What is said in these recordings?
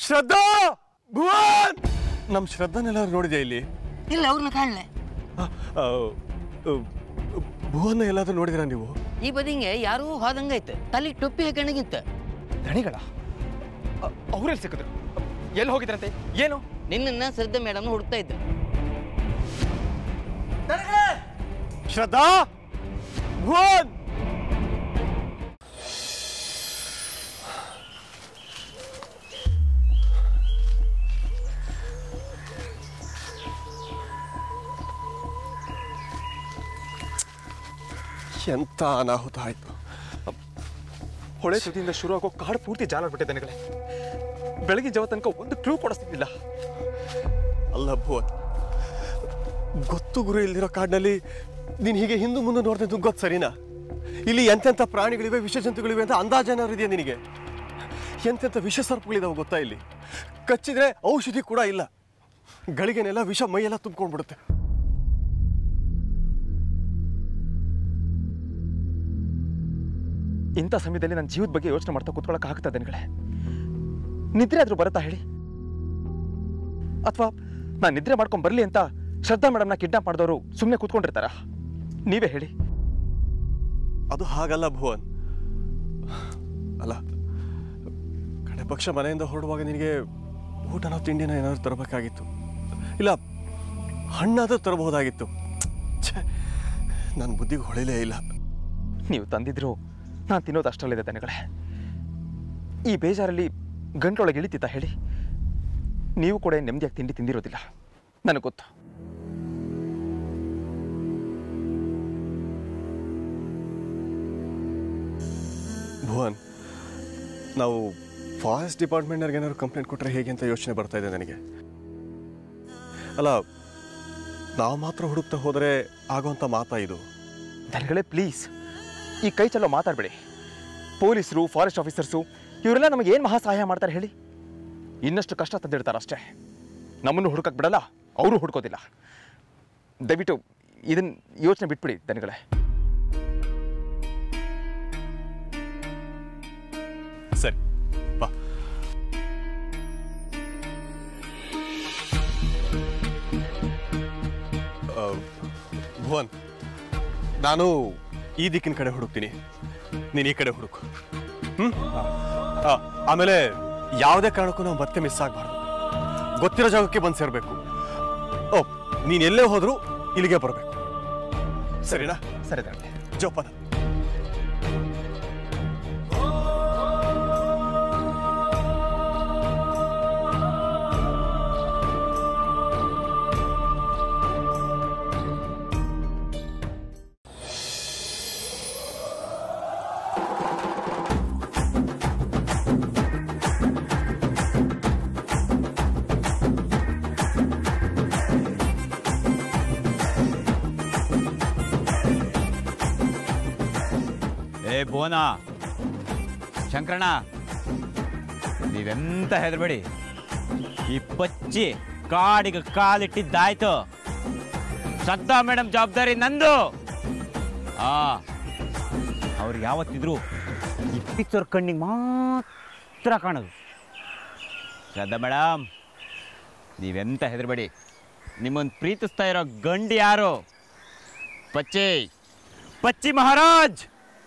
ಶ್ರದ್ಧಾ ಭುವನ್ ನಮ್ಮ ಶ್ರದ್ಧಾನೆಲ್ಲ ನೋಡಿದೆ ಇಲ್ಲಿ ಇಲ್ಲ ಅವ್ರನ್ನ ಕಾಣಲೆ ಆ, ಆ, ಆ, ಭುವನ್ನ ಎಲ್ಲಾದ್ರೂ ನೋಡಿದಿರಾ ನೀವು ಈ ಬದಿಗೆ ಯಾರೂ ಹೋದಂಗೈತೆ ತಲೆ ಟೊಪ್ಪಿ ಹಾಕೊಂಡಾಗಿತ್ತ ದಣಿಗಳ ಅವ್ರೆಲ್ಲಿ ಸಿಕ್ಕಿದ್ರು ಎಲ್ಲಿ ಹೋಗಿದ್ರಂತೆ ಏನು ನಿನ್ನನ್ನ ಶ್ರದ್ಧಾ ಮೇಡಮ್ ಹುಡುಕ್ತಾ ಇದ್ದ ಶ್ರದ್ಧಾ ಭುವನ್ ಎಂತ ಅನಾಹುತ ಆಯ್ತು ಹೊಳೆ ತುದಿಯಿಂದ ಶುರು ಆಗೋ ಕಾಡು ಪೂರ್ತಿ ಜಾಲಾಡ್ಬಿಟ್ಟೆ ದನಗಳೇ ಬೆಳಗಿನ ಜಾವ ತನಕ ಒಂದು ಕ್ಲೂ ಕೊಡಿಸ್ತಿದ್ದಿಲ್ಲ ಅಲ್ಲ ಭುವನ್ ಗೊತ್ತು ಗುರು ಇಲ್ದಿರೋ ಕಾಡಿನಲ್ಲಿ ನೀನು ಹೀಗೆ ಹಿಂದೆ ಮುಂದೆ ನೋಡ್ತಿದ್ದು ಗೊತ್ತು ಸರಿನಾ ಇಲ್ಲಿ ಎಂತೆಂಥ ಪ್ರಾಣಿಗಳಿವೆ ವಿಷ ಜಂತುಗಳಿವೆ ಅಂತ ಅಂದಾಜೇನಾದ್ರು ಇದೆಯಾ ನಿನಗೆ ಎಂತೆಂಥ ವಿಷ ಸರ್ಪಗಳಿದಾವೆ ಗೊತ್ತಾ ಇಲ್ಲಿ ಕಚ್ಚಿದ್ರೆ ಔಷಧಿ ಕೂಡ ಇಲ್ಲ ಗಳಿಗೆನೆಲ್ಲ ವಿಷ ಮೈಯೆಲ್ಲ ತುಂಬ್ಕೊಂಡ್ಬಿಡುತ್ತೆ ಇಂಥ ಸಮಯದಲ್ಲಿ ನನ್ನ ಜೀವದ ಬಗ್ಗೆ ಯೋಚನೆ ಮಾಡ್ತಾ ಕೂತ್ಕೊಳ್ಳೋಕೆ ಆಗ್ತಾ ದನಗಳೇ ನಿದ್ರೆ ಆದ್ರೂ ಬರುತ್ತಾ ಹೇಳಿ ಅಥವಾ ನಾನು ನಿದ್ರೆ ಮಾಡ್ಕೊಂಡ್ ಬರಲಿ ಅಂತ ಶ್ರದ್ಧಾ ಮೇಡಮ್ನ ಕಿಡ್ನಾಪ್ ಮಾಡಿದವರು ಸುಮ್ಮನೆ ಕೂತ್ಕೊಂಡಿರ್ತಾರ ನೀವೇ ಹೇಳಿ ಅದು ಹಾಗಲ್ಲ ಭುವನ್ ಅಲ್ಲ ಕಡೆ ಪಕ್ಷ ಮನೆಯಿಂದ ಹೊರಡುವಾಗ ನಿನಗೆ ಊಟನೋ ತಿಂಡಿನ ಏನಾದ್ರು ತರಬೇಕಾಗಿತ್ತು ಇಲ್ಲ ಹಣ್ಣಾದ್ರೂ ತರಬಹುದಾಗಿತ್ತು ಛೇ ನನ್ನ ಬುದ್ಧಿಗೆ ಹೊಳಿಲೇ ಇಲ್ಲ ನೀವು ತಂದಿದ್ರು ನಾನು ತಿನ್ನೋದು ಅಷ್ಟರಲ್ಲಿದೆ ದನಗಳೇ ಈ ಬೇಜಾರಲ್ಲಿ ಗಂಟೊಳಗೆ ಇಳಿತಿತ್ತ ಹೇಳಿ ನೀವು ಕೂಡ ನೆಮ್ಮದಿಯಾಗಿ ತಿಂಡಿ ತಿಂದಿರೋದಿಲ್ಲ ನನಗೆ ಗೊತ್ತು ಭುವನ್ ನಾವು ಫಾರೆಸ್ಟ್ ಡಿಪಾರ್ಟ್ಮೆಂಟ್ನವ್ರಿಗೆ ಏನಾದ್ರು ಕಂಪ್ಲೇಂಟ್ ಕೊಟ್ಟರೆ ಹೇಗೆ ಅಂತ ಯೋಚನೆ ಬರ್ತಾ ಇದೆ ನನಗೆ ಅಲ್ಲ ನಾವು ಮಾತ್ರ ಹುಡುಕ್ತಾ ಹೋದರೆ ಆಗೋಂಥ ಮಾತಾ ಇದು ದನಗಳೇ ಪ್ಲೀಸ್ ಈ ಕೈ ಚಲೋ ಮಾತಾಡಬೇಡಿ ಪೊಲೀಸರು ಫಾರೆಸ್ಟ್ ಆಫೀಸರ್ಸು ಇವರೆಲ್ಲ ನಮಗೆ ಏನು ಮಹಾ ಸಹಾಯ ಮಾಡ್ತಾರೆ ಹೇಳಿ ಇನ್ನಷ್ಟು ಕಷ್ಟ ತಂದಿಡ್ತಾರೆ ಅಷ್ಟೇ ನಮ್ಮನ್ನು ಹುಡುಕಕ್ಕೆ ಬಿಡಲ್ಲ ಅವರು ಹುಡ್ಕೋದಿಲ್ಲ ದಯವಿಟ್ಟು ಇದನ್ನ ಯೋಚನೆ ಬಿಟ್ಬಿಡಿ ದನಗಳೇ ಸರಿ ಬಾ ಆ, ಭುವನ್ ನಾನು ಈ ದಿಕ್ಕಿನ ಕಡೆ ಹುಡುಕ್ತೀನಿ ನೀನು ಈ ಕಡೆ ಹುಡುಕು ಹ್ಮ್ ಆ, ಆಮೇಲೆ ಯಾವುದೇ ಕಾರಣಕ್ಕೂ ನಾವು ಮತ್ತೆ ಮಿಸ್ ಆಗಬಾರ್ದು ಗೊತ್ತಿರೋ ಜಾಗಕ್ಕೆ ಬಂದು ಸೇರಬೇಕು ಓ ನೀನು ಎಲ್ಲೇ ಹೋದರೂ ಇಲ್ಲಿಗೆ ಬರಬೇಕು ಸರಿನಾ ಸರಿ ದನಗಳೇ ಜೋಪಾನ ಏ ಭುವನ ಶಂಕರಣ್ಣ ನೀವೆಂತ ಹೆದರ್ಬೇಡಿ ಈ ಪಚ್ಚಿ ಕಾಡಿಗೆ ಕಾಲಿಟ್ಟಿದ್ದಾಯ್ತು ಶ್ರದ್ಧಾ ಮೇಡಮ್ ಜವಾಬ್ದಾರಿ ನಂದು ಆ ಅವ್ರು ಯಾವತ್ತಿದ್ರು ಈ ಪಿಕ್ಚರ್ ಕಣ್ಣಿಗೆ ಮಾತ್ರ ಕಾಣೋದು ಶ್ರದ್ಧಾ ಮೇಡಮ್ ನೀವೆಂತ ಹೆದರ್ಬೇಡಿ ನಿಮ್ಮನ್ನು ಪ್ರೀತಿಸ್ತಾ ಇರೋ ಗಂಡು ಯಾರು ಪಚ್ಚಿ ಪಚ್ಚಿ ಮಹಾರಾಜ್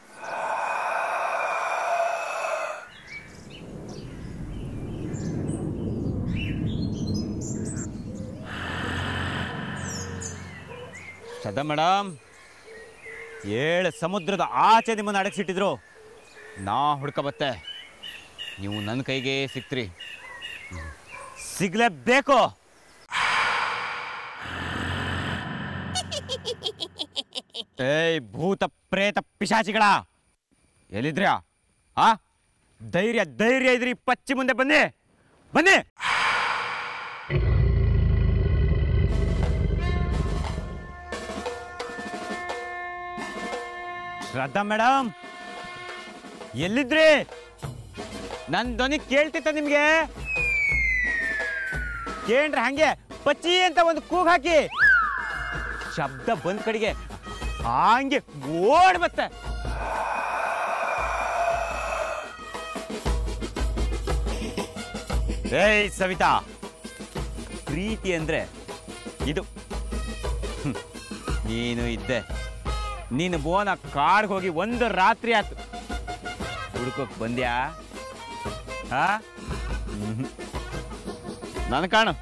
ಶ್ರದ್ಧಾ ಮೇಡಮ್ ಏಳು ಸಮುದ್ರದ ಆಚೆ ನಿಮ್ಮನ್ನು ಅಡಗಿಸಿಟ್ಟಿದ್ರು ನಾ ಹುಡ್ಕಬತ್ತೆ ನೀವು ನನ್ನ ಕೈಗೆ ಸಿಕ್ತ್ರಿ ಸಿಗ್ಲೇಬೇಕು ಏಯ್ ಭೂತ ಪ್ರೇತ ಪಿಶಾಚಿಗಳ ಎಲ್ಲಿದ್ರ್ಯಾ ಆ ಧೈರ್ಯ ಧೈರ್ಯ ಇದ್ರಿ ಪಚ್ಚಿ ಮುಂದೆ ಬನ್ನಿ ಬನ್ನಿ ಶ್ರದ್ಧಾ ಮೇಡಮ್ ಎಲ್ಲಿದ್ರಿ ನನ್ನ ಧ್ವನಿ ಕೇಳ್ತಿತ್ತ ನಿಮ್ಗೆ ಕೇಳ್ರಿ ಹಂಗೆ ಪಚ್ಚಿ ಅಂತ ಒಂದು ಕೂಗ್ ಹಾಕಿ ಶಬ್ದ ಬಂದ್ ಕಡೆಗೆ ಹಂಗೆ ಓಡ್ ಬತ್ತೆ ಏಯ್ ಸವಿತಾ ಪ್ರೀತಿ ಅಂದ್ರೆ ಇದು ಹ್ಮ್. ನೀನು ಇದ್ದೆ ನೀನು ಬೋನ ಕಾಡ್ಗೆ ಹೋಗಿ ಒಂದು ರಾತ್ರಿ ಆಯ್ತು ಹುಡ್ಕೋಕ್ ಬಂದ್ಯಾ ಹಾ ನಾನು ಕಾಣು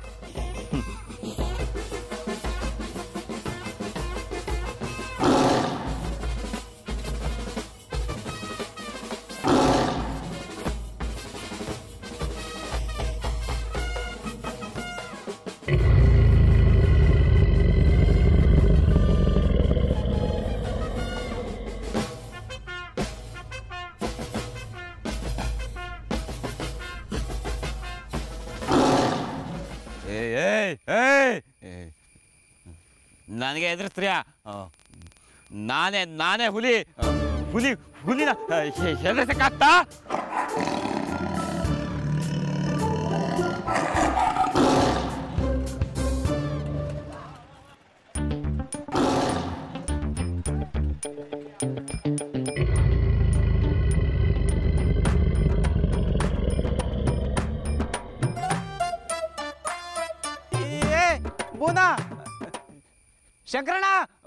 ಏಯ್ ಏಯ್ ಏಯ್ ಏಯ್. ನನಗೆ ಎದುರಿಸ್ತೀಯಾ ನಾನೇ ನಾನೇ ಹುಲಿ ಆ, ಹುಲಿ ಹುಲಿನ ಹೆದರ್ಸಕ್ಕಾಗ್ತಾ ಏ ಬೋನಾ ಶಂಕರಣ್ಣ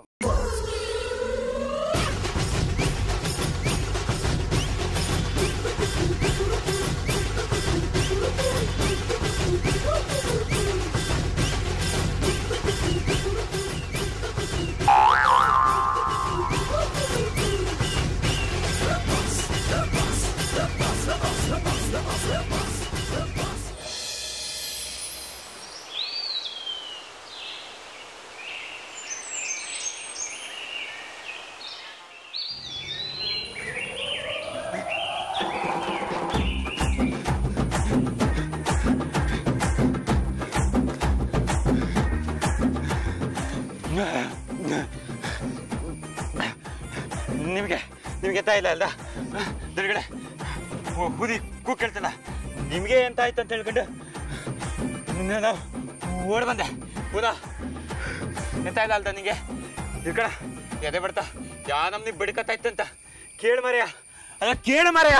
ನಿಮಗೆ ನಿಮಗೆ ಎಂತ ಇಲ್ಲ ಅಲ್ಲ ತಿರುಗಡೆ ಹುದಿ ಕೂ ಕೇಳ್ತಲ್ಲ ನಿಮಗೆ ಎಂತ ಆಯ್ತು ಅಂತ ಹೇಳ್ಕೊಂಡು ನಾನು ಓಡ್ ಬಂದೆ ಪುನಃ ಎಂತ ಇಲ್ಲ ಅಲ್ದ ನಿಂಗೆ ತಿರ್ಕಣ ಎದೆ ಬಿಡ್ತಾ ಯಾ ನಮ್ನಿ ಬಡಿಕತ್ತಾಯ್ತಂತ ಕೇಳು ಮರೆಯ ಅಲ್ಲ ಕೇಳು ಮರೆಯ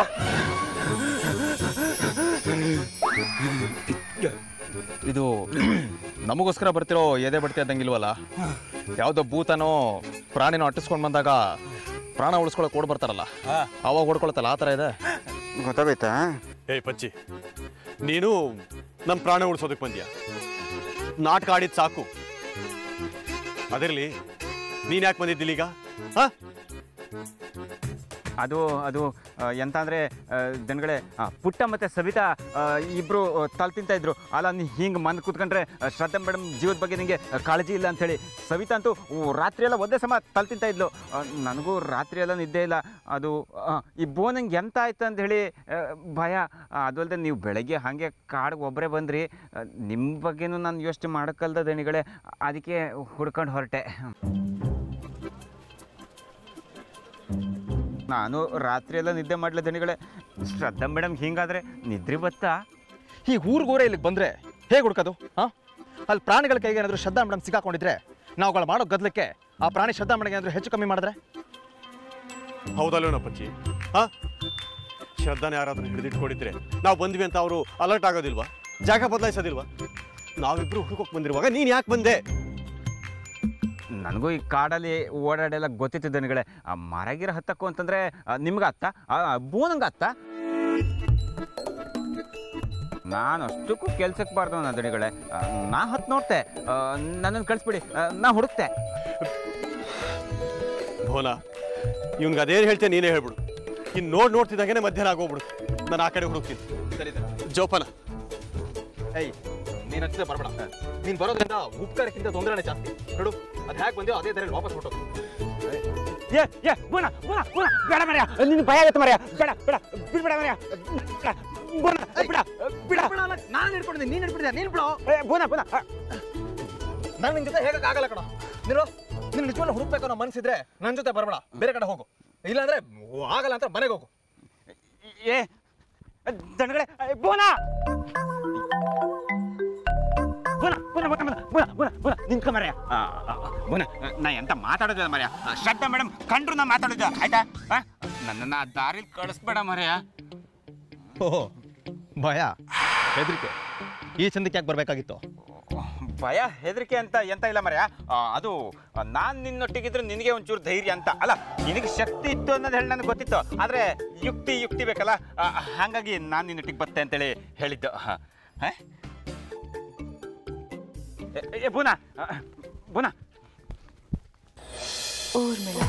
ಇದು ನಮಗೋಸ್ಕರ ಬರ್ತಿರೋ ಎದೆ ಬಡ್ತಿ ಅದಂಗಿಲ್ವಲ್ಲ ಯಾವುದೋ ಭೂತನೋ ಪ್ರಾಣಿನೋ ಅಟ್ಟಿಸ್ಕೊಂಡು ಬಂದಾಗ ಪ್ರಾಣ ಉಳಿಸ್ಕೊಳಕ್ ಓಡ್ ಬರ್ತಾರಲ್ಲ ಅವಾಗ ಓಡ್ಕೊಳತ್ತಲ್ಲ ಆ ಥರ ಇದೆ ಗೊತ್ತಾಗೋಯ್ತಾ ಏಯ್ ಪಚ್ಚಿ ನೀನು ನಮ್ಮ ಪ್ರಾಣ ಉಳಿಸೋದಕ್ಕೆ ಬಂದ್ಯಾ ನಾಟಕ ಆಡಿದ್ ಸಾಕು ಅದಿರಲಿ ನೀನ್ ಯಾಕೆ ಬಂದಿದ್ದಿಲ್ಲ ಈಗ ಹಾ ಅದು ಅದು ಆ, ಎಂತ ಅಂದ್ರೆ ಆ, ಜನಗಳೇ ಆ, ಪುಟ್ಟ ಮತ್ತೆ ಸವಿತಾ ಆ, ಇಬ್ರು ಆ, ತಲ್ ತಿಂತ ಇದ್ರು ಅಲ್ಲ ನೀ ಹಿಂಗೆ ಮನ್ ಕೂತ್ಕೊಂಡ್ರೆ ಆ, ಶ್ರದ್ಧಾ ಮೇಡಮ್ ಜೀವದ ಬಗ್ಗೆ ನಿಂಗೆ ಆ, ಕಾಳಜಿ ಇಲ್ಲ ಅಂತೇಳಿ ಸವಿತಾ ಅಂತೂ ಊ, ರಾತ್ರಿ ಎಲ್ಲ ಒಂದೇ ಸಮ ತಲ್ ತಿಂತ ಇದ್ಲು ಆ, ನನಗೂ ರಾತ್ರಿ ಎಲ್ಲ ನಿದ್ದೆ ಇಲ್ಲ ಅದು ಆ, ಈ ಬೋನಂಗೆ ಎಂತ ಆಯ್ತು ಅಂತ ಹೇಳಿ ಆ, ಭಯ ಆ, ಅದು ಅಲ್ಲದೆ ನೀವು ಬೆಳಗ್ಗೆ ಹಾಗೆ ಕಾಡಿಗೆ ಒಬ್ಬರೇ ಬಂದ್ರಿ ಆ, ನಿಮ್ಮ ಬಗ್ಗೆನೂ ನಾನು ಯೋಚನೆ ಮಾಡೋಕ್ಕಲ್ದ ದಣಿಗಳೇ ಅದಕ್ಕೆ ಹುಡ್ಕೊಂಡು ಹೊರಟೆ ನಾನು ರಾತ್ರಿ ಎಲ್ಲ ನಿದ್ದೆ ಮಾಡ್ಲೆ ದಣಿಗಳೇ ಶ್ರದ್ಧಾ ಮೇಡಮ್ ಹಿಂಗಾದ್ರೆ ನಿದ್ರೆ ಬತ್ತಾ ಈ ಊರ್ಗೋರೆ ಇಲ್ಲಿಗೆ ಬಂದ್ರೆ ಹೇಗೆ ಹುಡ್ಕೋದು ಹಾ ಅಲ್ಲಿ ಪ್ರಾಣಿಗಳ ಕೈಗೆ ಏನಾದರೂ ಶ್ರದ್ಧಾ ಮೇಡಮ್ ಸಿಕ್ಕಾಕೊಂಡಿದ್ರೆ ನಾವುಗಳು ಮಾಡೋ ಗದ್ಲಕ್ಕೆ ಆ ಪ್ರಾಣಿ ಶ್ರದ್ಧಾ ಮೇಡಮ್ ಏನಾದರೂ ಹೆಚ್ಚು ಕಮ್ಮಿ ಮಾಡಿದ್ರೆ ಹೌದಲ್ವೇನೋ ಪಚ್ಚಿ ಹಾ ಶ್ರದ್ಧಾನ ಯಾರಾದ್ರೂ ಹಿಡಿದಿಟ್ಕೊಂಡಿದ್ರೆ ನಾವು ಬಂದ್ವಿ ಅಂತ ಅವರು ಅಲರ್ಟ್ ಆಗೋದಿಲ್ವಾ ಜಾಗ ಬದಲಾಯಿಸೋದಿಲ್ವಾ ನಾವಿಬ್ರು ಹುಡುಕೋಕ್ ಬಂದಿರುವಾಗ ನೀನ್ ಯಾಕೆ ಬಂದೆ ನನಗೂ ಈ ಕಾಡಲ್ಲಿ ಓಡಾಡೆಲ್ಲ ಗೊತ್ತಿತ್ತು ದನಿಗಳೇ ಆ ಮರಗಿರ ಹತ್ತಕ್ಕೂ ಅಂತಂದ್ರೆ ನಿಮ್ಗೆ ಅತ್ತ ಬೋನಂಗೆ ಅತ್ತ ನಾನು ಅಷ್ಟಕ್ಕೂ ಕೆಲ್ಸಕ್ಕೆ ಬಾರ್ದು ನನ್ನ ದಣಿಗಳೇ ಆ, ನಾ ಹತ್ತು ನೋಡ್ತೆ ನನ್ನನ್ನು ಕಳಿಸ್ಬಿಡಿ ಆ, ನಾ ಹುಡುಕ್ತೆ ಭೋನ ಇವ್ನಿಗೆ ಅದೇನು ಹೇಳ್ತೇನೆ ನೀನೇ ಹೇಳ್ಬಿಡು ಇನ್ನು ನೋಡ್ ನೋಡ್ತಿದ್ದಾಗೇನೆ ಮಧ್ಯಾಹ್ನ ಆಗೋಗ್ಬಿಡು ನಾನು ಆ ಕಡೆ ಹುಡುಕ್ತೀನಿ ಸರಿ ಜೋಪಾನ ಏಯ್ ನೀನು ಹಚ್ಚಿದೆ ಬರಬೇಡ ನೀನು ಬರೋದ್ರಿಂದ ಉಪಕಾರಕ್ಕಿಂತ ತೊಂದರೆನೇ ಜಾಸ್ತಿ ನೋಡು ಅದು ಹೇಗೆ ಬಂದೆಯೋ ಅದೇ ಥರ ವಾಪಸ್ ಹೊಟ್ಟು ಏ ಏ ಬೋನ ಬೋನ ಬೋನ ಬೇಡ ಮರ್ಯ ನಿನ್ ಭಯ ಆಗತ್ತೆ ಮರ್ಯ ಬೇಡ ಬೇಡ ಬಿಡ್ಬೇಡ ಮರ್ಯ ಬೇಡ ಬೋನ ಬಿಡ ಬಿಡ ನಾನು ಹಿಡ್ಕೊಂಡಿದ್ದೀನಿ ನೀನು ಹಿಡ್ಬಿಡಿದೆ ನೀನು ಬಿಡೋ ಏ, ಬೋನ ಬೋನ ಆ, ನಾನು ನಿನ್ನ ಜೊತೆ ಹೇಗಕ್ಕೆ ಆಗಲ್ಲ ಕಣ ನೀನು ನಿನ್ನ ನಿಜವನ್ನ ಹುಡುಕ್ಬೇಕು ಅನ್ನೋ ಮನಸ್ಸಿದ್ರೆ ನನ್ನ ಜೊತೆ ಬರಬೇಡ ಬೇರೆ ಕಡೆ ಹೋಗು ಇಲ್ಲಾಂದ್ರೆ ಓ, ಆಗಲ್ಲ ಅಂತ ಮನೆಗೆ ಹೋಗು ಏ ದನಗಳೇ ಬೋನ ಬೋನ ಬೋನ ಬೋನ ಬೋನ ಬೋನ ಬೋನ ಬೋನ ನಿಂತ್ಕ ಮರ್ಯ ಆ, ಆ, ಬೋನ ನಾ ಎಂತ ಮಾತಾಡೋದಿಲ್ಲ ಮರ್ಯ ಆ, ಶ್ರದ್ಧಾ ಮೇಡಮ್ ಕಂಡ್ರು ನಾ ಮಾತಾಡೋದು ಆಯ್ತಾ ಆ? ನನ್ನನ್ನ ಆ ದಾರಿಲಿ ಕಳಿಸ್ಬೇಡ ಮರ್ಯ ಓಹೋ ಭಯ ಹೆದರಿಕೆ ಈ ಚಂದಕ್ಕೆ ಯಾಕೆ ಬರಬೇಕಾಗಿತ್ತು ಭಯ ಹೆದರಿಕೆ ಅಂತ ಎಂತ ಇಲ್ಲ ಮರ್ಯ ಆ, ಅದು ನಾನು ನಿನ್ನೊಟ್ಟಿಗಿದ್ರೆ ನಿನಗೆ ಒಂಚೂರು ಧೈರ್ಯ ಅಂತ ಅಲ್ಲ ನಿನಗೆ ಶಕ್ತಿ ಇತ್ತು ಅನ್ನೋದು ಹೇಳಿ ನನಗೆ ಗೊತ್ತಿತ್ತು ಆದರೆ ಯುಕ್ತಿ ಯುಕ್ತಿ ಬೇಕಲ್ಲ ಆ, ಹಾಗಾಗಿ ನಾನು ನಿನ್ನೊಟ್ಟಿಗೆ ಬತ್ತೆ ಅಂತೇಳಿ ಹೇಳಿದ್ದು ಹ. ಹ? ಏ, ಏ ಬುನಾ ಆ, ಬುನಾ ಊರ್ಮಿಳಾ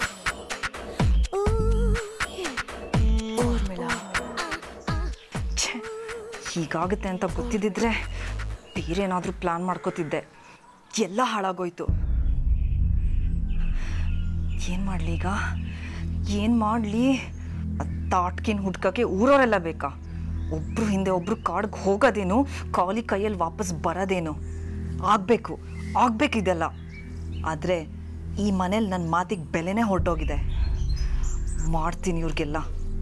ಊರ್ಮಿಳಾ ಛೆ, ಹೀಗಾಗುತ್ತೆ ಅಂತ ಗೊತ್ತಿದ್ದಿದ್ರೆ ಬೇರೇನಾದರೂ ಪ್ಲಾನ್ ಮಾಡ್ಕೋತಿದ್ದೆ ಎಲ್ಲ ಹಾಳಾಗೋಯ್ತು ಏನು ಮಾಡಲಿ ಈಗ ಏನು ಮಾಡಲಿ ತಾಟ್ಕಿನ ಹುಡ್ಕಕ್ಕೆ ಊರವರೆಲ್ಲ ಬೇಕಾ ಒಬ್ರು ಹಿಂದೆ ಒಬ್ರು ಕಾಡ್ಗೆ ಹೋಗೋದೇನು ಖಾಲಿ ಕೈಯಲ್ಲಿ ವಾಪಸ್ ಬರೋದೇನು ಆಗಬೇಕು ಆಗಬೇಕಿದೆಲ್ಲ ಆದರೆ ಈ ಮನೇಲಿ ನನ್ನ ಮಾತಿಗೆ ಬೆಲೆನೇ ಹೊರಟೋಗಿದೆ ಮಾಡ್ತೀನಿ ಇವ್ರಿಗೆಲ್ಲ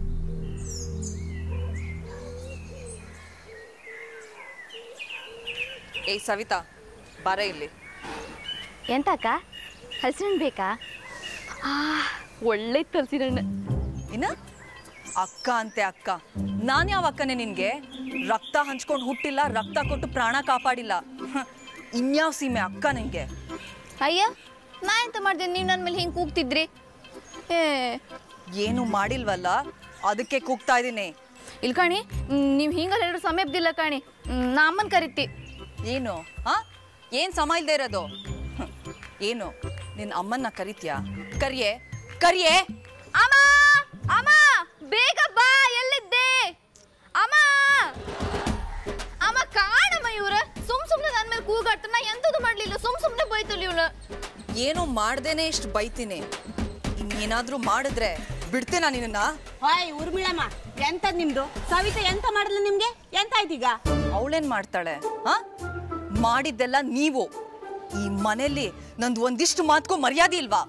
ಏಯ್ ಸವಿತಾ ಬರ ಇಲ್ಲಿ ಎಂತಕ್ಕ ಹಲಸಿನ ಬೇಕಾ ಆ ಒಳ್ಳೆ ಹಲಸಿನ ಇನ್ನ ಅಕ್ಕ ಅಂತೆ ಅಕ್ಕ ನಾನು ಯಾವ ಅಕ್ಕನೇ ನಿನಗೆ ರಕ್ತ ಹಂಚ್ಕೊಂಡು ಹುಟ್ಟಿಲ್ಲ ರಕ್ತ ಕೊಟ್ಟು ಪ್ರಾಣ ಕಾಪಾಡಿಲ್ಲ ಹ, ಇನ್ಯಾವ ಸೀಮೆ ಅಕ್ಕ ನಿನಗೆ ಅಯ್ಯ ನಾ ಎಂತ ಮಾಡ್ತೀನಿ ನೀವು ನನ್ನ ಮೇಲೆ ಹಿಂಗೆ ಕೂಗ್ತಿದ್ರಿ ಏ ಏನು ಮಾಡಿಲ್ವಲ್ಲ ಅದಕ್ಕೆ ಕೂಗ್ತಾ ಇದ್ದೀನಿ ಇಲ್ಲಿ ಕಾಣಿ ನೀವು ಹಿಂಗೆ ಹೇಳಿದ್ರೆ ಸಮಯಬ್ದಿಲ್ಲ ಕಾಣಿ ಹ್ಮ್, ನಾ ಅಮ್ಮನ ಕರಿತಿ ಏನು ಹಾ ಏನು ಸಮ ಇಲ್ದೇ ಇರೋದು ಹ್ಮ್. ಏನು ನಿನ್ನ ಅಮ್ಮನ್ನ ಕರಿತ್ಯಾ ಕರಿಯೇ ಕರಿಯೇ ಅಮ್ಮ ಅಮ್ಮ ಬೇಗ ಬಾ ಎಲ್ಲಿದ್ದೆ ಅಮ್ಮ ಅಮ್ಮ ಕಾಣಮ್ಮ ಇವ್ರ ಸುಮ್ ಸುಮ್ನೆ ನನ್ನ ಮೇಲೆ ಕೂಗಾಡ್ತಾರ ನಾ ಎಂತದು ಮಾಡ್ಲಿಲ್ಲ ಸುಮ್ ಸುಮ್ನೆ ಬೈತಲ್ಲ ಇವಳು ಏನು ಮಾಡ್ದೇನೆ ಇಷ್ಟು ಬೈತೀನಿ ಇನ್ನೇನಾದ್ರೂ ಮಾಡಿದ್ರೆ ಬಿಡ್ತೇನಾ ನಿನ್ನ ಹಾಯ್ ಉರ್ಮಿಳಮ್ಮ ಎಂತದ್ ನಿಮ್ದು ಸವಿತಾ ಎಂತ ಮಾಡಿದ್ಲು ನಿಮ್ಗೆ ಎಂತ ಆಯ್ತೀಗ ಅವಳೇನ್ ಮಾಡ್ತಾಳೆ ಹಾ ಮಾಡಿದ್ದೆಲ್ಲ ನೀವು ಈ ಮನೆಯಲ್ಲಿ ನಂದು ಒಂದಿಷ್ಟು ಮಾತ್ಗೂ ಮರ್ಯಾದೆ ಇಲ್ವಾ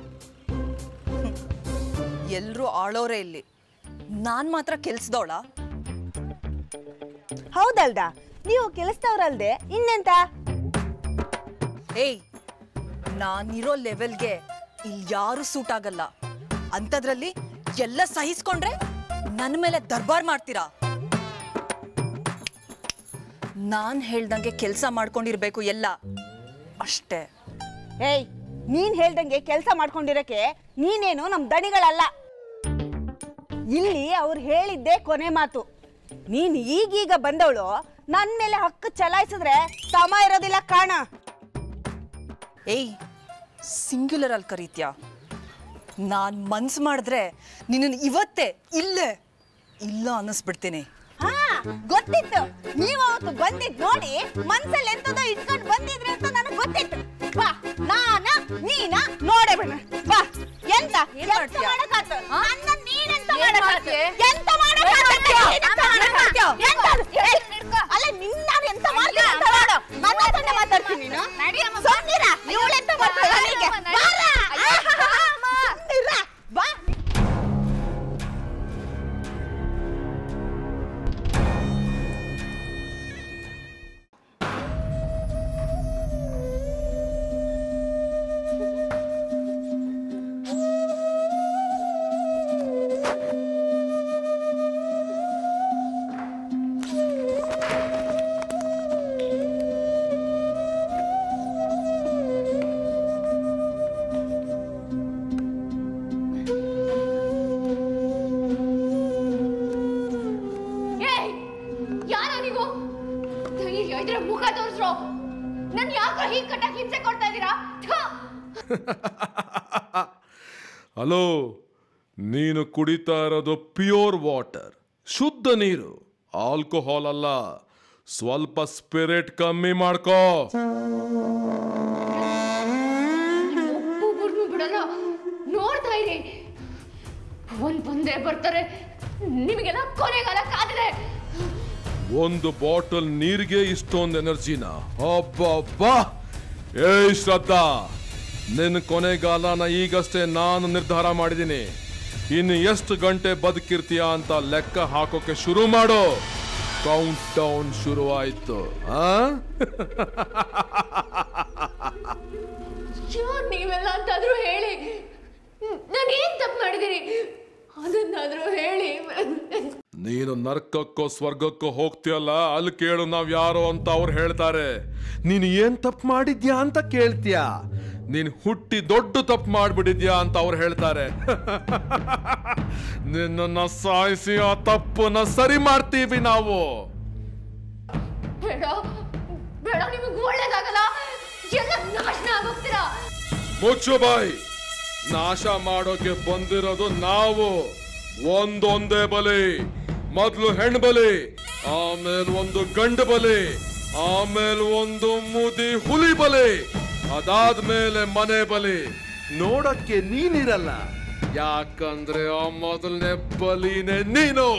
ಎಲ್ರೂ ಆಳೋರೇ ಇಲ್ಲಿ ನಾನ್ ಮಾತ್ರ ಕೆಲ್ಸದವಳ ಹೌದಲ್ದ ನೀವು ಕೆಲಸದವ್ರಲ್ದೆ ಇನ್ನೆಂತ ಏಯ್ ನಾನಿರೋ ಲೆವೆಲ್ಗೆ ಇಲ್ಲಿ ಯಾರು ಸೂಟ್ ಆಗಲ್ಲ ಅಂಥದ್ರಲ್ಲಿ ಎಲ್ಲ ಸಹಿಸ್ಕೊಂಡ್ರೆ ನನ್ನ ಮೇಲೆ ದರ್ಬಾರ್ ಮಾಡ್ತೀರಾ ನಾನ್ ಹೇಳ್ದಂಗೆ ಕೆಲಸ ಮಾಡ್ಕೊಂಡಿರ್ಬೇಕು ಎಲ್ಲ ಅಷ್ಟೇ ಏಯ್ ನೀನ್ ಹೇಳ್ದಂಗೆ ಕೆಲಸ ಮಾಡ್ಕೊಂಡಿರಕ್ಕೆ ನೀನೇನು ನಮ್ ದಣಿಗಳಲ್ಲ ಇಲ್ಲಿ ಅವ್ರು ಹೇಳಿದ್ದೆ ಕೊನೆ ಮಾತು ನೀನ್ ಈಗೀಗ ಬಂದವಳು ನನ್ ಮೇಲೆ ಹಕ್ಕು ಚಲಾಯಿಸಿದ್ರೆ ಸಮ ಇರೋದಿಲ್ಲ ಕಾಣ ಏಯ್ ಸಿಂಗ್ಯುಲರ್ ಅಲ್ಲಿ ಕರೀತ್ಯಾ ನಾನ್ ಮನ್ಸ್ ಮಾಡಿದ್ರೆ ನಿನ್ನ ಇವತ್ತೇ ಇಲ್ಲೇ ಇಲ್ಲ ಅನ್ನಿಸ್ಬಿಡ್ತೀನಿ ಹಾ ಗೊತ್ತಿತ್ತು ನೀವು ಅವತ್ತು ಬಂದಿದ್ ನೋಡಿ ಮನ್ಸಲ್ಲಿ ಎಂತದೋ ಇಟ್ಕೊಂಡು ಬಂದಿದ್ರಿ ಅಂತ ನನಗೆ ಗೊತ್ತಿತ್ತು ಬಾ ನಾನ ನೀನ ನೋಡೇ ಬಿಡ ಬಾ ಎಂತ ಏನ್ ಎಂತ ಮಾಡ್ತೀಯ? ಮಾಡಕ್ಕಾತು? ಹಾ? ನನ್ನನ್ನ ನೀನೆಂತ ಏನ್ ಮಾಡಕ್ಕಾತು? ಮಾಡ್ತೀಯ? ಎಂತ ಮಾಡಕ್ಕಾತು? ನೀನೆಂತ ಅಮ್ಮ, ಏನ್ ಮಾಡಕ್ಕಾತು? ಮಾಡ್ತೀಯ? ಎಂತ ಅದು? ಏ, ಅಲ್ಲ ನಿನ್ನ ಎಂತ ಮಾಡ್ತೀಯ ಅಂತ ನೋಡು. ನನ್ನ ಹತ್ರನೇ ಮಾತಾಡ್ತೀನಿ ನೀನು ಸುಮ್ನಿರ, ಇವ್ಳೆಂತ ಮಾಡ್ತಾಳೆ ನನಗೆ? ಬಾರ. ಸುಮ್ನಿರ, ಬಾ ಏಯ್ ಯಾರ ನೀವು ಧೈರ್ಯ ಇದ್ರೆ ಮುಖ ತೋರಿಸ್ರು ನನ್ ಯಾಕೆ ಹೀಗೆ ಕಟ್ಟಕ್ ಹಿಂಸೆ ಕೊಡ್ತಾ ಇದ್ದೀರಾ ಥು! ಹಲೋ ನೀನು ಕುಡಿತಾ ಇರೋದು ಪ್ಯೂರ್ ವಾಟರ್ ಶುದ್ಧ ನೀರು ಆಲ್ಕೋಹಾಲ್ ಅಲ್ಲ ಸ್ವಲ್ಪ ಸ್ಪಿರಿಟ್ ಕಮ್ಮಿ ಮಾಡ್ಕೋ ಒಬ್ಬೊಬ್ರನ್ನೂ ಬಿಡಲ್ಲ ನೋಡ್ತಾ ಇರಿ ಒಂದ್ ಬಂದ್ರೆ ಬರ್ತಾರೆ ನಿಮಗೆಲ್ಲ ಕೊನೆಗಾಲ ಕಾದಿದೆ ಒಂದು ಬಾಟಲ್ ನೀರಿಗೆ ಇಷ್ಟೊಂದು ಎನರ್ಜಿನ ಅಬ್ಬಬ್ಬಾ ಏಯ್ ಶ್ರದ್ಧಾ ನಿನ್ನ ಕೊನೆಗಾಲನ ಈಗಷ್ಟೇ ನಾನು ನಿರ್ಧಾರ ಮಾಡಿದ್ದೀನಿ ಇನ್ನು ಎಷ್ಟು ಗಂಟೆ ಬದುಕಿರ್ತೀಯ ಅಂತ ಲೆಕ್ಕ ಹಾಕೋಕೆ ಶುರು ಮಾಡು ಕೌಂಟ್ ಡೌನ್ ಶುರು ಆಯ್ತು ಆ ಯಾರ್ ನೀವೆಲ್ಲ ಅಂತಾದ್ರೂ ಹೇಳಿ ನಾನು ಏನ್ ತಪ್ಪು ಮಾಡಿದ್ದೀನಿ ಅದನ್ನಾದ್ರೂ ಹೇಳಿ ನೀನು ನರ್ಕಕ್ಕೋ ಸ್ವರ್ಗಕ್ಕೋ ಹೋಗ್ತೀಯಲ್ಲ ಅಲ್ಲಿ ಕೇಳು ನಾವ್ ಯಾರು ಅಂತ ಅವ್ರು ಹೇಳ್ತಾರೆ ನೀನು ಏನ್ ತಪ್ಪು ಮಾಡಿದ್ಯಾ ಅಂತ ಕೇಳ್ತೀಯ ನೀನ್ ಹುಟ್ಟಿ ದೊಡ್ಡ ತಪ್ಪು ಮಾಡ್ಬಿಟ್ಟಿದ್ಯಾ ಅಂತ ಅವ್ರು ಹೇಳ್ತಾರೆ ನಿನ್ನನ್ನ ಸಾಯಿಸಿ ಆ ತಪ್ಪನ್ನ ಸರಿ ಮಾಡ್ತೀವಿ ನಾವು ಬೇಡ ಬೇಡ ನಿಮಗೆ ಒಳ್ಳೇದಾಗಲ್ಲ ಎಲ್ಲ ನಾಶನ ಆಗೋಗ್ತೀರಾ ಮುಚ್ಚು ಬಾಯ್ ನಾಶ ಮಾಡೋಕೆ ಬಂದಿರೋದು ನಾವು ಒಂದೊಂದೇ ಬಲಿ ಮೊದ್ಲು ಹೆಣ್ಣು ಬಲಿ ಆಮೇಲೆ ಒಂದು ಗಂಡು ಬಲಿ ಆಮೇಲೆ ಒಂದು ಮುದಿ ಹುಲಿ ಬಲಿ ಅದಾದ್ಮೇಲೆ ಮನೆ ಬಲಿ ನೋಡಕ್ಕೆ ನೀನಿರಲ್ಲ ಯಾಕಂದ್ರೆ ಆ ಮೊದಲನೇ ಬಲಿನೇ ನೀನು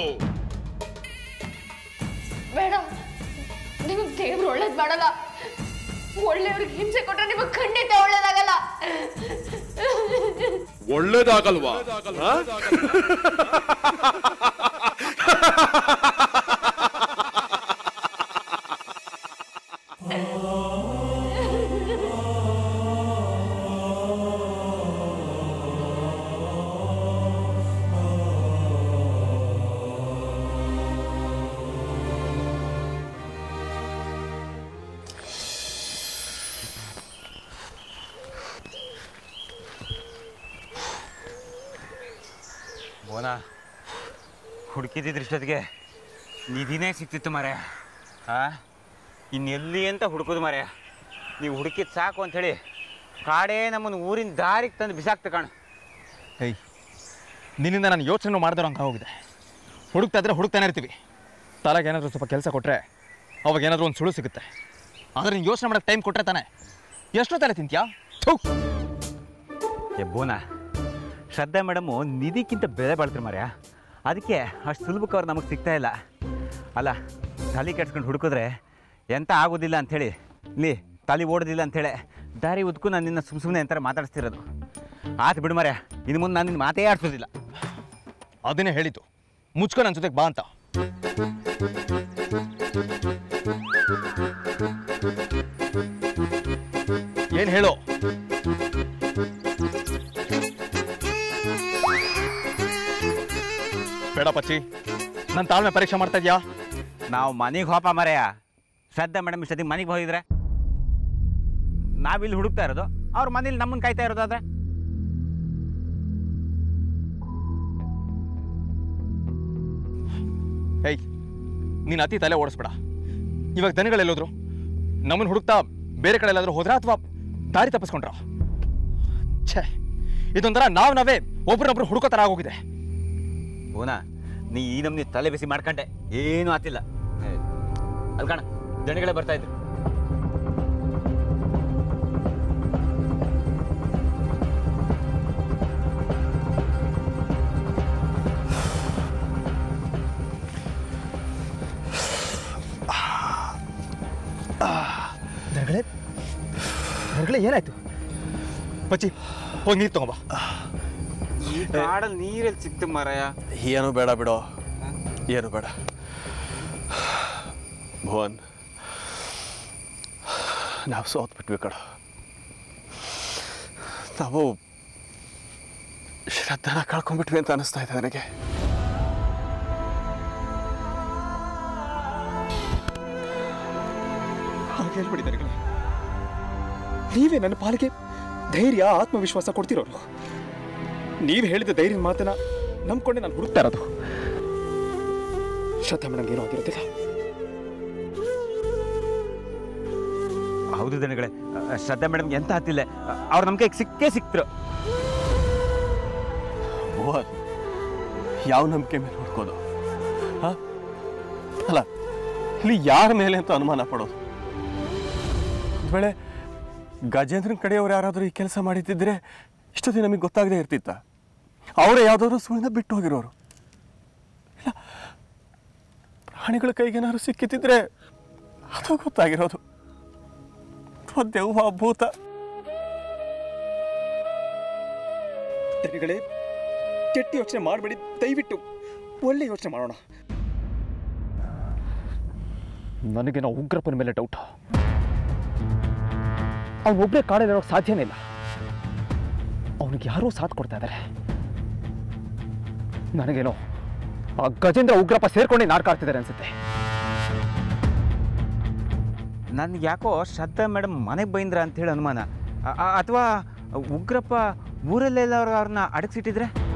ಬೇಡ ನಿಮಗೆ ದೇವ್ರು ಒಳ್ಳೇದ್ ಮಾಡಲ್ಲ ಒಳ್ಳೆಯವ್ರಿಗೆ ಹಿಂಸೆ ಕೊಟ್ರೆ ನಿಮಗೆ ಖಂಡಿತ ಒಳ್ಳೇದಾಗಲ್ಲ ಒಳ್ಳೇದಾಗಲ್ವಾ ಆ? ಬೋನ ಹುಡುಕಿದ್ದಿದ್ರೆ ಇಷ್ಟೊತ್ತಿಗೆ ನಿಧಿನೇ ಸಿಕ್ತಿತ್ತು ಮರೆ ಹಾ ಇನ್ನೆಲ್ಲಿ ಅಂತ ಹುಡುಕೋದು ಮರೆ ನೀವು ಹುಡುಕಿದ್ ಸಾಕು ಅಂಥೇಳಿ ಕಾಡೇ ನಮ್ಮನ್ನು ಊರಿನ ದಾರಿಗೆ ತಂದು ಬಿಸಾಕ್ತ ಕಾಣು ಹೇಯ್ ನಿನ್ನಿಂದ ನಾನು ಯೋಚನೆ ಮಾಡಿದ್ರು ಹಂಗೆ ಹೋಗಿದೆ ಹುಡುಕ್ತಾ ಇದ್ರೆ ಹುಡುಕ್ತಾನೆ ಇರ್ತೀವಿ ತಲೆಗೆ ಏನಾದರೂ ಸ್ವಲ್ಪ ಕೆಲಸ ಕೊಟ್ಟರೆ ಅವಾಗ ಏನಾದರೂ ಒಂದು ಸುಳು ಸಿಗುತ್ತೆ ಆದರೆ ನೀನು ಯೋಚನೆ ಮಾಡೋಕ್ಕೆ ಟೈಮ್ ಕೊಟ್ಟರೆ ತಾನೆ ಎಷ್ಟು ತಲೆ ತಿಂತ್ಯಾ ಥು ಏ ಬೋನ ಶ್ರದ್ಧಾ ಮೇಡಮು ನಿಧಿಕ್ಕಿಂತ ಬೆಲೆ ಬಾಳ್ತಾರೆ ಮರ್ಯ ಅದಕ್ಕೆ ಅಷ್ಟು ಸುಲಭಕ್ಕೆ ಅವ್ರು ನಮಗೆ ಸಿಗ್ತಾ ಇಲ್ಲ ಅಲ್ಲ ತಲೆ ಕೆಡ್ಸ್ಕೊಂಡು ಹುಡುಕಿದ್ರೆ ಎಂತ ಆಗೋದಿಲ್ಲ ಅಂಥೇಳಿ ಇಲ್ಲಿ ತಲೆ ಓಡೋದಿಲ್ಲ ಅಂಥೇಳಿ ದಾರಿ ಉದ್ಕು ನಾನು ನಿನ್ನ ಸುಮ್ಮ ಸುಮ್ಮನೆ ಅಂತಾರೆ ಮಾತಾಡಿಸ್ತಿರೋದು ಆತು ಬಿಡು ಮರ್ಯ ಇನ್ನು ಮುಂದೆ ನಾನು ನಿನ್ನ ಮಾತೇ ಆಡ್ಸೋದಿಲ್ಲ ಅದನ್ನೇ ಹೇಳಿದ್ದು ಮುಚ್ಕೊ ನನ್ನ ಜೊತೆಗೆ ಬಾ ಅಂತ ಏನು ಹೇಳು ಬೇಡ ಪಚ್ಚಿ ನನ್ನ ತಾಳ್ಮೆ ಪರೀಕ್ಷೆ ಮಾಡ್ತಾ ಇದ್ಯಾ ನಾವು ಮನೆಗೆ ಹೋಪ ಮರೆಯ ಶ್ರದ್ಧಾ ಮೇಡಮ್ ಇಷ್ಟೊತ್ತಿಗೆ ಮನೆಗೆ ಹೋಗಿದ್ರೆ ನಾವಿಲ್ಲಿ ಹುಡುಕ್ತಾ ಇರೋದು ಅವ್ರ ಮನೇಲಿ ನಮ್ಮನ್ನು ಕಾಯ್ತಾ ಇರೋದಾದ್ರೆ ಏಯ್ ನೀನು ಅತಿ ತಲೆ ಓಡಿಸ್ಬೇಡ ಇವಾಗ ದನಗಳೆಲ್ಲೋದ್ರು ನಮ್ಮನ್ನು ಹುಡುಕ್ತಾ ಬೇರೆ ಕಡೆ ಎಲ್ಲಾದ್ರೂ ಹೋದ್ರಾ ಅಥವಾ ದಾರಿ ತಪ್ಪಿಸ್ಕೊಂಡ್ರ ಛೇ ಇದೊಂಥರ ನಾವು ನಾವೇ ಒಬ್ರನ್ನೊಬ್ರು ಹುಡುಕೋ ಥರ ಆಗೋಗಿದೆ ಓನಾ ನೀ ಈ ನಮ್ನಿ ತಲೆ ಬಿಸಿ ಮಾಡ್ಕೊಂಡೆ ಏನೂ ಆತಿಲ್ಲ ಏ, ಅಲ್ಲ್ ಕಣ ದಣಿಗಳೇ ಬರ್ತಾ ಇದ್ರು ದನಗಳೇ ದನಗಳೇ ಏನಾಯ್ತು ಪಚ್ಚಿ ಹೋಗಿ ನೀರು ತಗೊಂಬ ಈ ಕಾಡಲ್ಲಿ ನೀರಲ್ಲಿ ಸಿಕ್ತು ಮಾರಾಯ ಏನು ಬೇಡ ಬಿಡೋ ಏನು ಬೇಡ ಭುವನ್ ನಾವು ಸೋತ್ಬಿಟ್ವಿ ಕಡ ನಾವು ಶ್ರದ್ಧಾನ ಕಳ್ಕೊಂಡ್ಬಿಟ್ವಿ ಅಂತ ಅನಿಸ್ತಾ ಇದೆ ನನಗೆ ಹಾಗೆ ಹೇಳ್ಬಿಡಿ ದನಗಳೇ ನೀವೇ ನನ್ನ ಪಾಲಿಗೆ ಧೈರ್ಯ ಆತ್ಮವಿಶ್ವಾಸ ಕೊಡ್ತಿರೋರು ನೀವು ಹೇಳಿದ ಧೈರ್ಯದ ಮಾತನ್ನ ನಂಬ್ಕೊಂಡೆ ನಾನು ಹುಡುಕ್ತಾ ಇರೋದು ಶ್ರದ್ಧಾ ಮೇಡಮ್ಗೆ ಏನೂ ಆಗಿರೋದಿಲ್ಲ ಹೌದು ದಣಿಗಳೇ ಅ, ಶ್ರದ್ಧಾ ಮೇಡಮ್ಗೆ ಎಂತ ಹತ್ತಿಲ್ಲ ಅವ್ರು ನಮ್ಮ ಕೈಗೆ ಸಿಕ್ಕೇ ಸಿಕ್ತರು ಭುವನ್ ಯಾವ ನಂಬಿಕೆ ಮೇಲೆ ಹುಡ್ಕೋದು ಹಾ ಅಲ್ಲ ಇಲ್ಲಿ ಯಾರ ಮೇಲೆ ಅಂತ ಅನುಮಾನ ಪಡೋದು ಒಂದ್ ವೇಳೆ ಗಜೇಂದ್ರನ್ ಕಡೆಯವ್ರು ಯಾರಾದರೂ ಈ ಕೆಲಸ ಮಾಡಿದ್ದಿದ್ರೆ ಇಷ್ಟೊತ್ತಿಗೆ ನಮಗೆ ಗೊತ್ತಾಗದೇ ಇರ್ತಿತ್ತ ಅವರೇ ಯಾವುದಾದ್ರು ಸುಳ್ಳಿನ ಬಿಟ್ಟು ಹೋಗಿರೋರು ಇಲ್ಲ ಪ್ರಾಣಿಗಳ ಕೈಗೇನಾದ್ರು ಸಿಕ್ಕಿದ್ದಿದ್ರೆ ಅದು ಗೊತ್ತಾಗಿರೋದು ಅಥವಾ ದೆವ್ವ ಭೂತ ದನಿಗಳೇ ಕೆಟ್ಟ ಯೋಚನೆ ಮಾಡಬೇಡಿ ದಯವಿಟ್ಟು ಒಳ್ಳೆ ಯೋಚನೆ ಮಾಡೋಣ ನನಗೇನೋ ಉಗ್ರಪ್ಪನ ಮೇಲೆ ಡೌಟ್ ಅವನೊಬ್ಬರೇ ಕಾಡಲ್ಲಿರೋಕೆ ಸಾಧ್ಯನೇ ಇಲ್ಲ ಅವನಿಗೆ ಯಾರೋ ಸಾಥ್ ಕೊಡ್ತಾ ಇದ್ದಾರೆ ನನಗೇನೋ ಆ ಗಜೇಂದ್ರ ಉಗ್ರಪ್ಪ ಸೇರ್ಕೊಂಡೆ ನಾರ್ಕಾಡ್ತಿದ್ದಾರೆ ಅನ್ಸುತ್ತೆ ನನ್ಗೆ ಯಾಕೋ ಶ್ರದ್ಧಾ ಮೇಡಮ್ ಮನೆಗೆ ಬೈಂದ್ರ ಅಂತ ಹೇಳಿ ಅನುಮಾನ ಅಥವಾ ಉಗ್ರಪ್ಪ ಊರಲ್ಲೆಲ್ಲ ಅವ್ರನ್ನ ಅಡಗಿಸಿಟ್ಟಿದ್ರೆ